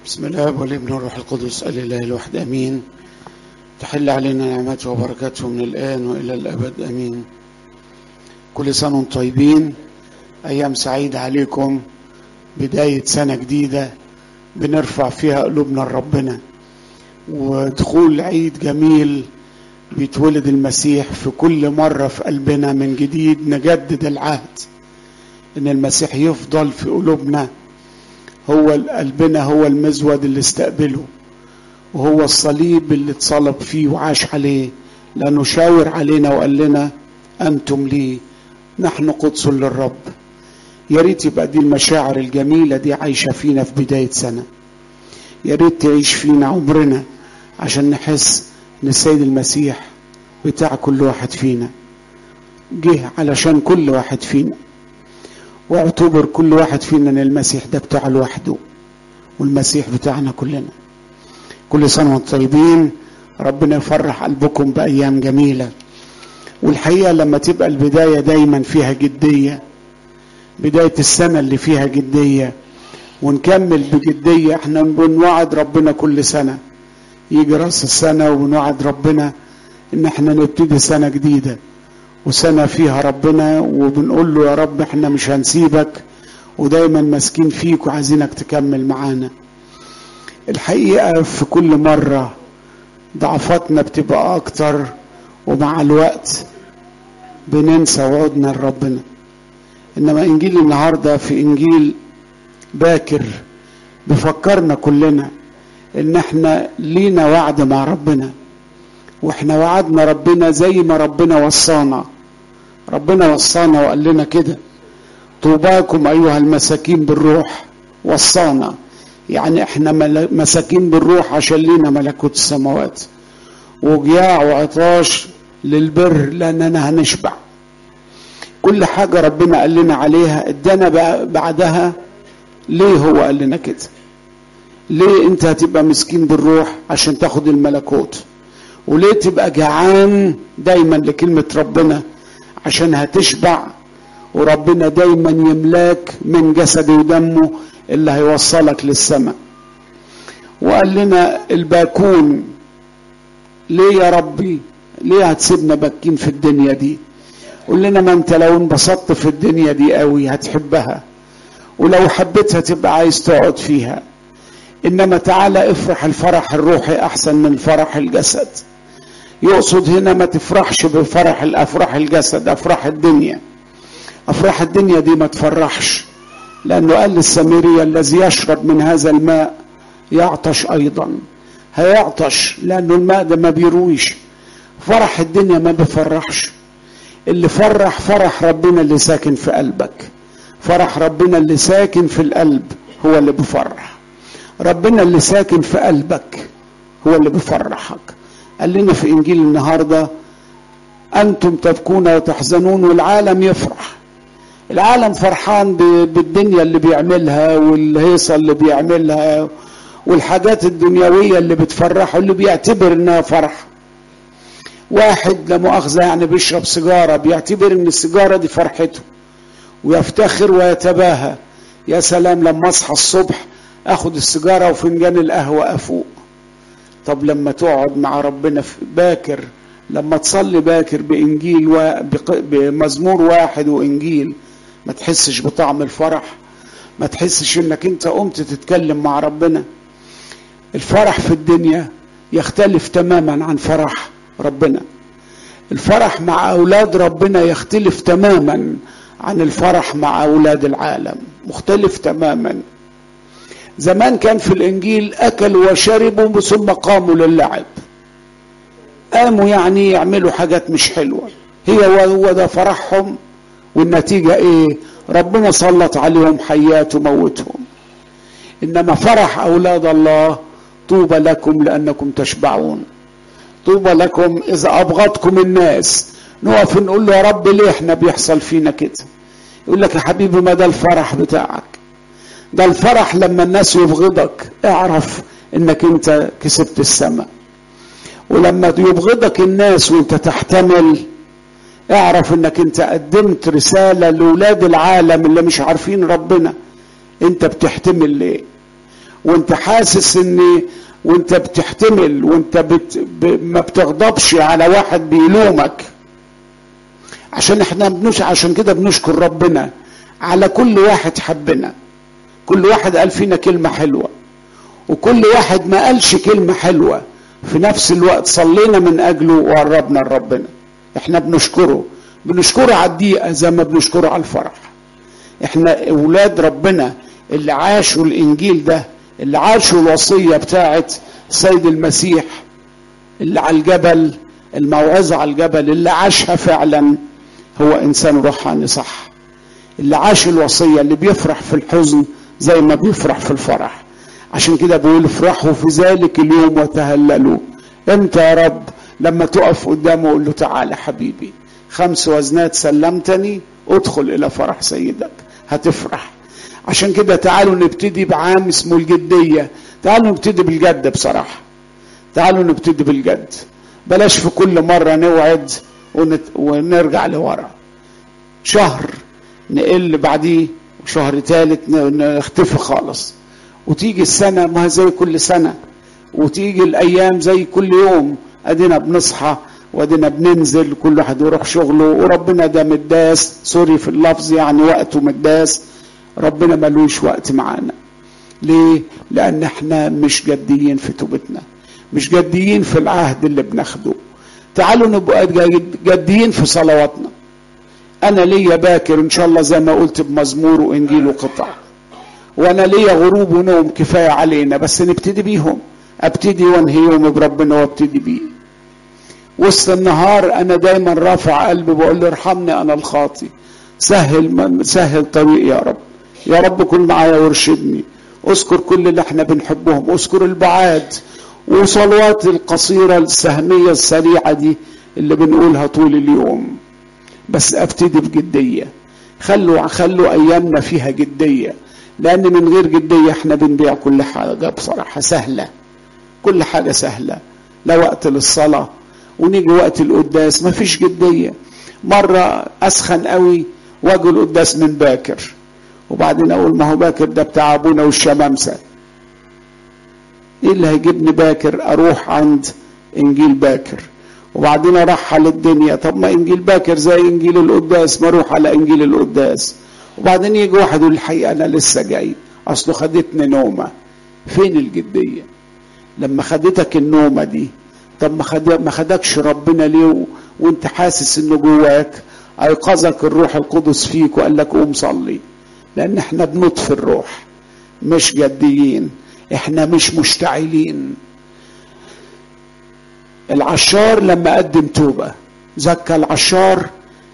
بسم الله والابن والروح القدس الاله الواحد امين تحل علينا نعمته وبركاته من الان والى الابد امين كل سنه وانتم طيبين ايام سعيده عليكم بدايه سنه جديده بنرفع فيها قلوبنا لربنا ودخول عيد جميل بيتولد المسيح في كل مره في قلبنا من جديد نجدد العهد ان المسيح يفضل في قلوبنا هو قلبنا هو المزود اللي استقبله وهو الصليب اللي اتصلب فيه وعاش عليه لانه شاور علينا وقال لنا انتم لي نحن قدس للرب يا ريت يبقى دي المشاعر الجميله دي عايشه فينا في بدايه سنه يا ريت تعيش فينا عمرنا عشان نحس ان السيد المسيح بتاع كل واحد فينا جه علشان كل واحد فينا واعتبر كل واحد فينا ان المسيح ده بتاعه لوحده والمسيح بتاعنا كلنا كل سنه وانتم طيبين ربنا يفرح قلبكم بايام جميله والحقيقه لما تبقى البدايه دايما فيها جديه بدايه السنه اللي فيها جديه ونكمل بجديه احنا بنوعد ربنا كل سنه يجي راس السنه وبنوعد ربنا ان احنا نبتدي سنه جديده وسنة فيها ربنا وبنقول له يا رب احنا مش هنسيبك ودايما ماسكين فيك وعايزينك تكمل معانا الحقيقة في كل مرة ضعفاتنا بتبقى أكتر ومع الوقت بننسى وعودنا لربنا إنما إنجيل النهاردة في إنجيل باكر بفكرنا كلنا إن احنا لينا وعد مع ربنا واحنا وعدنا ربنا زي ما ربنا وصانا ربنا وصانا وقال لنا كده طوباكم ايها المساكين بالروح وصانا يعني احنا مساكين بالروح عشان لينا ملكوت السماوات وجياع وعطاش للبر لاننا هنشبع كل حاجه ربنا قال لنا عليها ادانا بعدها ليه هو قال لنا كده ليه انت هتبقى مسكين بالروح عشان تاخد الملكوت وليه تبقى جعان دايما لكلمة ربنا عشان هتشبع وربنا دايما يملاك من جسده ودمه اللي هيوصلك للسماء وقال لنا الباكون ليه يا ربي ليه هتسيبنا باكين في الدنيا دي قول لنا ما انت لو انبسطت في الدنيا دي قوي هتحبها ولو حبيتها تبقى عايز تقعد فيها انما تعالى افرح الفرح الروحي احسن من فرح الجسد يقصد هنا ما تفرحش بفرح الافراح الجسد افراح الدنيا افراح الدنيا دي ما تفرحش لانه قال للسامرية الذي يشرب من هذا الماء يعطش ايضا هيعطش لانه الماء ده ما بيرويش فرح الدنيا ما بيفرحش اللي فرح فرح ربنا اللي ساكن في قلبك فرح ربنا اللي ساكن في القلب هو اللي بيفرح ربنا اللي ساكن في قلبك هو اللي بيفرحك قال لنا في انجيل النهارده انتم تبكون وتحزنون والعالم يفرح العالم فرحان بالدنيا اللي بيعملها والهيصه اللي بيعملها والحاجات الدنيويه اللي بتفرحه اللي بيعتبر انها فرح واحد لا مؤاخذه يعني بيشرب سيجاره بيعتبر ان السيجاره دي فرحته ويفتخر ويتباهى يا سلام لما اصحى الصبح اخد السيجاره وفنجان القهوه افوق طب لما تقعد مع ربنا في باكر لما تصلي باكر بانجيل و... بمزمور واحد وانجيل ما تحسش بطعم الفرح ما تحسش انك انت قمت تتكلم مع ربنا الفرح في الدنيا يختلف تماما عن فرح ربنا الفرح مع اولاد ربنا يختلف تماما عن الفرح مع اولاد العالم مختلف تماما زمان كان في الانجيل اكلوا وشربوا ثم قاموا للعب قاموا يعني يعملوا حاجات مش حلوه هي هو ده فرحهم والنتيجه ايه ربنا سلط عليهم حيات وموتهم انما فرح اولاد الله طوبى لكم لانكم تشبعون طوبى لكم اذا ابغضكم الناس نقف نقول له يا رب ليه احنا بيحصل فينا كده يقول لك يا حبيبي ما ده الفرح بتاعك ده الفرح لما الناس يبغضك اعرف انك انت كسبت السماء ولما يبغضك الناس وانت تحتمل اعرف انك انت قدمت رسالة لولاد العالم اللي مش عارفين ربنا انت بتحتمل ليه وانت حاسس ان وانت بتحتمل وانت بت ب... ما بتغضبش على واحد بيلومك عشان احنا بنش عشان كده بنشكر ربنا على كل واحد حبنا كل واحد قال فينا كلمة حلوة وكل واحد ما قالش كلمة حلوة في نفس الوقت صلينا من أجله وقربنا لربنا احنا بنشكره بنشكره على الضيقة زي ما بنشكره على الفرح احنا اولاد ربنا اللي عاشوا الانجيل ده اللي عاشوا الوصية بتاعت سيد المسيح اللي على الجبل الموعظة على الجبل اللي عاشها فعلا هو انسان روحاني صح اللي عاش الوصية اللي بيفرح في الحزن زي ما بيفرح في الفرح عشان كده بيقول افرحوا في ذلك اليوم وتهللوا امتى يا رب لما تقف قدامه وقول له تعالى حبيبي خمس وزنات سلمتني ادخل الى فرح سيدك هتفرح عشان كده تعالوا نبتدي بعام اسمه الجدية تعالوا نبتدي بالجد بصراحة تعالوا نبتدي بالجد بلاش في كل مرة نوعد ونت... ونرجع لورا شهر نقل بعديه وشهر ثالث نختفي خالص وتيجي السنة ما زي كل سنة وتيجي الأيام زي كل يوم أدينا بنصحى وادينا بننزل كل واحد يروح شغله وربنا ده مداس سوري في اللفظ يعني وقته مداس ربنا ملوش وقت معانا ليه لان احنا مش جديين في توبتنا مش جديين في العهد اللي بناخده تعالوا نبقى جديين في صلواتنا انا ليا باكر ان شاء الله زي ما قلت بمزمور وانجيل وقطع وانا ليا غروب ونوم كفايه علينا بس نبتدي بيهم ابتدي وانهي يومي بربنا وابتدي بيه وسط النهار انا دايما رافع قلبي بقول له ارحمني انا الخاطي سهل سهل طريقي يا رب يا رب كن معايا وارشدني اذكر كل اللي احنا بنحبهم اذكر البعاد وصلوات القصيرة السهمية السريعة دي اللي بنقولها طول اليوم بس ابتدي بجدية خلوا خلوا ايامنا فيها جدية لان من غير جدية احنا بنبيع كل حاجة بصراحة سهلة كل حاجة سهلة لا وقت للصلاة ونيجي وقت القداس مفيش جدية مرة أسخن قوي واجي القداس من باكر وبعدين أقول ما هو باكر ده بتاع أبونا والشمامسة إيه اللي هيجيبني باكر أروح عند إنجيل باكر وبعدين أرحل الدنيا طب ما إنجيل باكر زي إنجيل القداس ما أروح على إنجيل القداس وبعدين يجي واحد يقول الحقيقة أنا لسه جاي أصله خدتني نومة فين الجدية لما خدتك النومة دي طب ما خد ما خدكش ربنا ليه و... وانت حاسس انه جواك ايقظك الروح القدس فيك وقال لك قوم صلي لان احنا بنطفي الروح مش جديين احنا مش مشتعلين العشار لما قدم توبة زكى العشار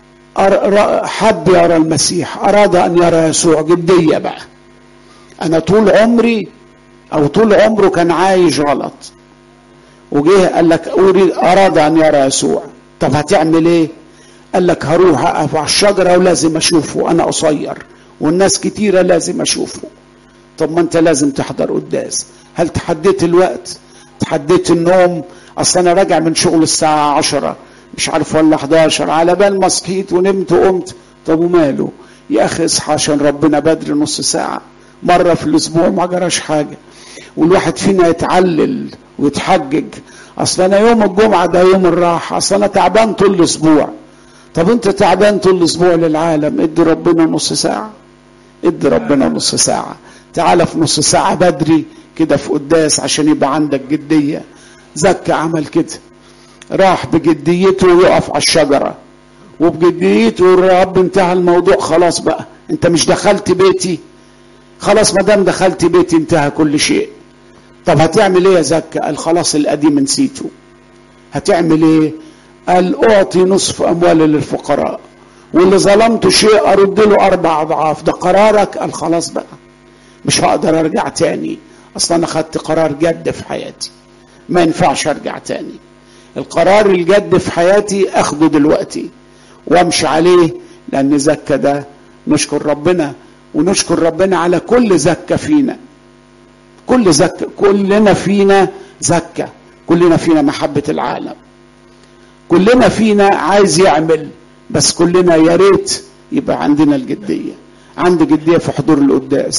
حب يرى المسيح أراد أن يرى يسوع جدية بقى أنا طول عمري أو طول عمره كان عايش غلط وجه قال لك أريد أراد أن يرى يسوع طب هتعمل إيه؟ قال لك هروح أقف على الشجرة ولازم أشوفه أنا قصير والناس كتيرة لازم أشوفه طب ما أنت لازم تحضر قداس هل تحديت الوقت؟ تحديت النوم؟ أصل أنا راجع من شغل الساعة عشرة مش عارف ولا 11 على بال ما صحيت ونمت وقمت طب وماله؟ يا أخي اصحى عشان ربنا بدري نص ساعة مرة في الأسبوع ما جراش حاجة والواحد فينا يتعلل ويتحجج اصل انا يوم الجمعه ده يوم الراحه اصل انا تعبان طول الاسبوع طب انت تعبان طول الاسبوع للعالم ادي ربنا نص ساعه ادي ربنا نص ساعه تعالى في نص ساعه بدري كده في قداس عشان يبقى عندك جديه زكى عمل كده راح بجديته يقف على الشجره وبجديته الرب انتهى الموضوع خلاص بقى انت مش دخلت بيتي خلاص ما دام دخلت بيتي انتهى كل شيء طب هتعمل ايه يا زكا قال خلاص القديم نسيته هتعمل ايه قال اعطي نصف اموالي للفقراء واللي ظلمته شيء ارد له اربع اضعاف ده قرارك قال خلاص بقى مش هقدر ارجع تاني اصلا انا خدت قرار جد في حياتي ما ينفعش ارجع تاني القرار الجد في حياتي اخده دلوقتي وامشي عليه لان زكا ده نشكر ربنا ونشكر ربنا على كل زكه فينا كل زكى كلنا فينا زكى كلنا فينا محبة العالم كلنا فينا عايز يعمل بس كلنا يا ريت يبقى عندنا الجدية عندي جدية في حضور القداس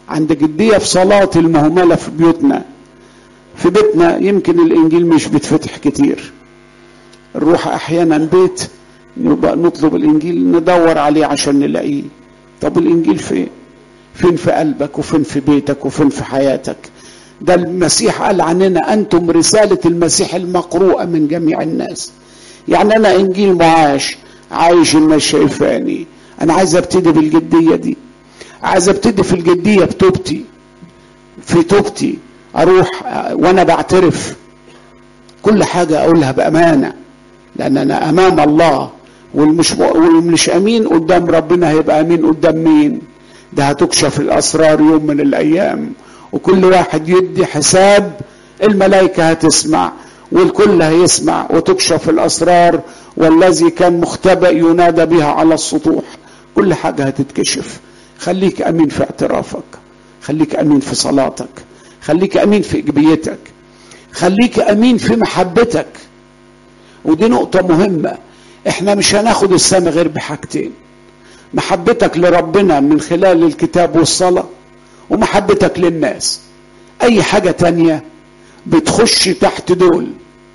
عند جدية في صلاة المهملة في بيوتنا في بيتنا يمكن الإنجيل مش بيتفتح كتير نروح أحيانا بيت نبقى نطلب الإنجيل ندور عليه عشان نلاقيه طب الإنجيل فين فين في قلبك وفين في بيتك وفين في حياتك ده المسيح قال عننا أنتم رسالة المسيح المقروءة من جميع الناس يعني أنا إنجيل معاش عايش الناس شايفاني أنا عايز أبتدي بالجدية دي عايز أبتدي في الجدية بتوبتي في توبتي أروح وأنا بعترف كل حاجة أقولها بأمانة لأن أنا أمام الله والمش والمش أمين قدام ربنا هيبقى أمين قدام مين ده هتكشف الأسرار يوم من الأيام وكل واحد يدي حساب الملائكة هتسمع والكل هيسمع وتكشف الأسرار والذي كان مختبئ ينادى بها على السطوح كل حاجة هتتكشف خليك أمين في اعترافك خليك أمين في صلاتك خليك أمين في إجبيتك خليك أمين في محبتك ودي نقطة مهمة احنا مش هناخد السماء غير بحاجتين محبتك لربنا من خلال الكتاب والصلاة ومحبتك للناس اي حاجة تانية بتخش تحت دول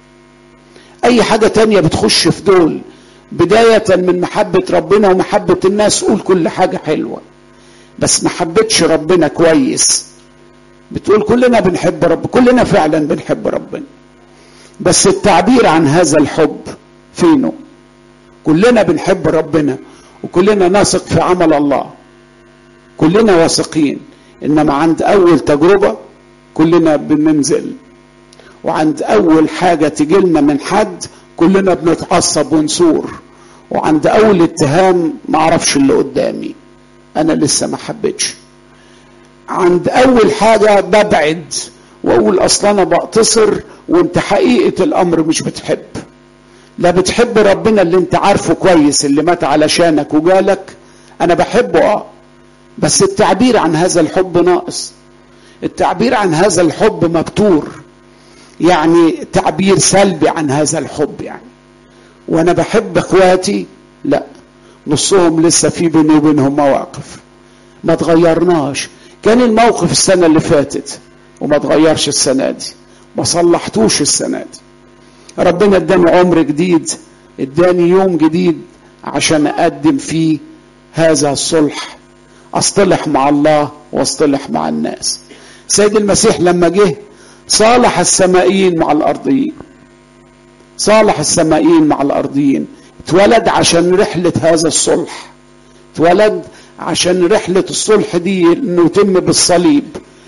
اي حاجة تانية بتخش في دول بداية من محبة ربنا ومحبة الناس قول كل حاجة حلوة بس ما حبتش ربنا كويس بتقول كلنا بنحب رب كلنا فعلا بنحب ربنا بس التعبير عن هذا الحب فينه كلنا بنحب ربنا وكلنا نثق في عمل الله كلنا واثقين انما عند اول تجربه كلنا بننزل وعند اول حاجه تجيلنا من حد كلنا بنتعصب ونثور وعند اول اتهام ما اعرفش اللي قدامي انا لسه ما حبيتش عند اول حاجه ببعد واقول اصل انا بقتصر وانت حقيقه الامر مش بتحب لا بتحب ربنا اللي انت عارفه كويس اللي مات علشانك وجالك انا بحبه اه بس التعبير عن هذا الحب ناقص التعبير عن هذا الحب مبتور يعني تعبير سلبي عن هذا الحب يعني وانا بحب اخواتي لا نصهم لسه في بيني وبينهم مواقف ما تغيرناش كان الموقف السنة اللي فاتت وما تغيرش السنة دي ما صلحتوش السنة دي ربنا اداني عمر جديد اداني يوم جديد عشان اقدم فيه هذا الصلح اصطلح مع الله واصطلح مع الناس سيد المسيح لما جه صالح السمائيين مع الارضيين صالح السمائيين مع الارضيين اتولد عشان رحلة هذا الصلح اتولد عشان رحلة الصلح دي انه يتم بالصليب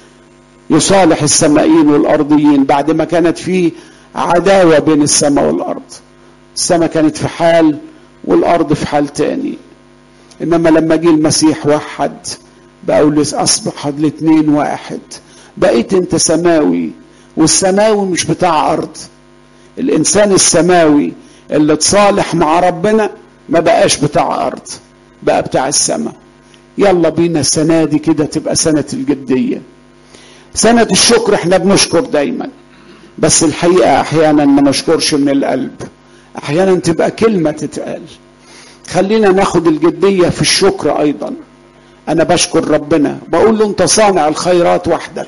يصالح السمائيين والارضيين بعد ما كانت في عداوة بين السماء والارض السماء كانت في حال والارض في حال تاني انما لما جه المسيح وحد بقوا اصبح الاثنين واحد بقيت انت سماوي والسماوي مش بتاع ارض الانسان السماوي اللي تصالح مع ربنا ما بقاش بتاع ارض بقى بتاع السماء يلا بينا السنه دي كده تبقى سنه الجديه سنه الشكر احنا بنشكر دايما بس الحقيقه احيانا ما نشكرش من القلب احيانا تبقى كلمه تتقال خلينا ناخد الجديه في الشكر ايضا انا بشكر ربنا بقول له انت صانع الخيرات وحدك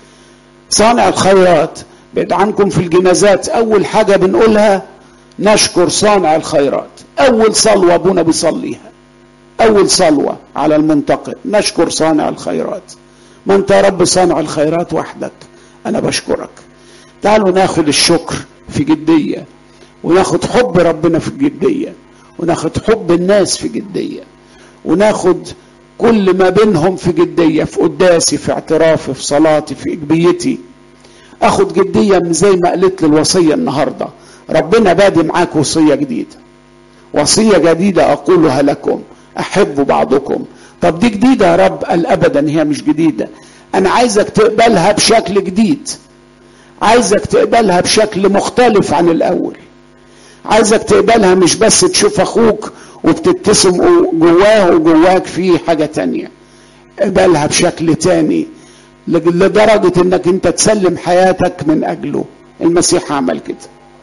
صانع الخيرات بعد عنكم في الجنازات اول حاجه بنقولها نشكر صانع الخيرات اول صلوه ابونا بيصليها اول صلوه على المنتقل نشكر صانع الخيرات ما انت يا رب صانع الخيرات وحدك انا بشكرك تعالوا ناخد الشكر في جديه وناخد حب ربنا في الجديه وناخد حب الناس في جديه وناخد كل ما بينهم في جديه في قداسي في اعترافي في صلاتي في اجبيتي اخد جديه من زي ما قالت لي الوصيه النهارده ربنا بادي معاك وصيه جديده وصيه جديده اقولها لكم احبوا بعضكم طب دي جديده يا رب قال ابدا هي مش جديده انا عايزك تقبلها بشكل جديد عايزك تقبلها بشكل مختلف عن الاول عايزك تقبلها مش بس تشوف اخوك وبتبتسم جواه وجواك في حاجه تانية اقبلها بشكل تاني لدرجه انك انت تسلم حياتك من اجله المسيح عمل كده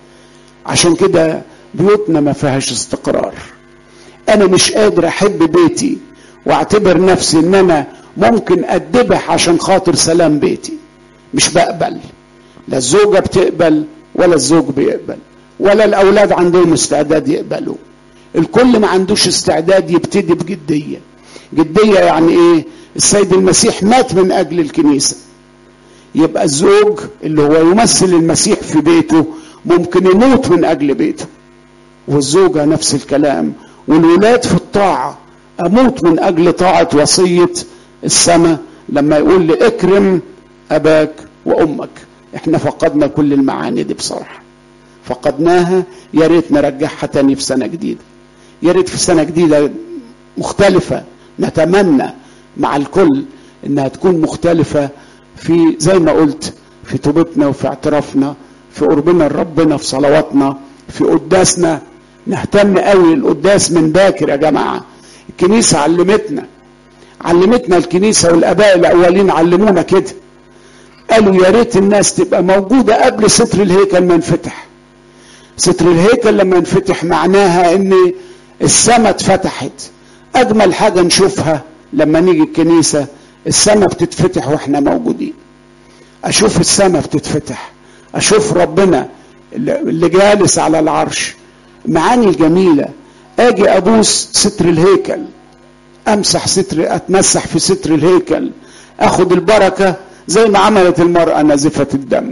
عشان كده بيوتنا ما فيهاش استقرار انا مش قادر احب بيتي واعتبر نفسي ان انا ممكن اتذبح عشان خاطر سلام بيتي مش بقبل لا الزوجة بتقبل ولا الزوج بيقبل ولا الأولاد عندهم استعداد يقبلوا الكل ما عندوش استعداد يبتدي بجدية جدية يعني ايه السيد المسيح مات من أجل الكنيسة يبقى الزوج اللي هو يمثل المسيح في بيته ممكن يموت من أجل بيته والزوجة نفس الكلام والولاد في الطاعة أموت من أجل طاعة وصية السماء لما يقول لي اكرم أباك وأمك احنا فقدنا كل المعاني دي بصراحة فقدناها يا ريت نرجعها تاني في سنة جديدة يا ريت في سنة جديدة مختلفة نتمنى مع الكل انها تكون مختلفة في زي ما قلت في توبتنا وفي اعترافنا في قربنا لربنا في صلواتنا في قداسنا نهتم قوي القداس من باكر يا جماعة الكنيسة علمتنا علمتنا الكنيسة والآباء الأولين علمونا كده قالوا يا ريت الناس تبقى موجودة قبل ستر الهيكل ما ينفتح ستر الهيكل لما ينفتح معناها ان السماء اتفتحت اجمل حاجة نشوفها لما نيجي الكنيسة السماء بتتفتح واحنا موجودين اشوف السماء بتتفتح اشوف ربنا اللي جالس على العرش معاني جميلة اجي ابوس ستر الهيكل امسح ستر اتمسح في ستر الهيكل اخد البركة زي ما عملت المرأة نازفة الدم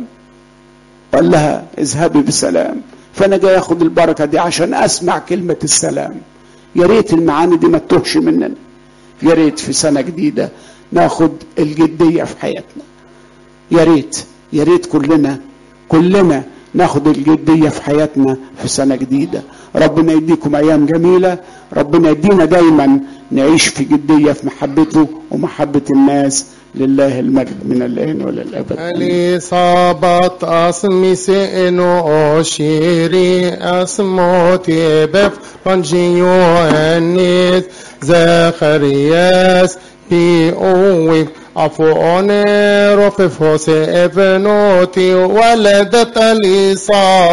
قال لها اذهبي بسلام فانا جاي اخد البركة دي عشان اسمع كلمة السلام يا ريت المعاني دي ما تتوهش مننا يا ريت في سنة جديدة ناخد الجدية في حياتنا يا ريت يا ريت كلنا كلنا ناخد الجدية في حياتنا في سنة جديدة ربنا يديكم أيام جميلة ربنا يدينا دايما نعيش في جدية في محبته ومحبة الناس لله المجد من الآن وللأبد Elisabeth asmisi no shiri asmoti bef ranjiyo enit Zacharias pi owi عفوا رفف ابنوتي ولدت اليصاب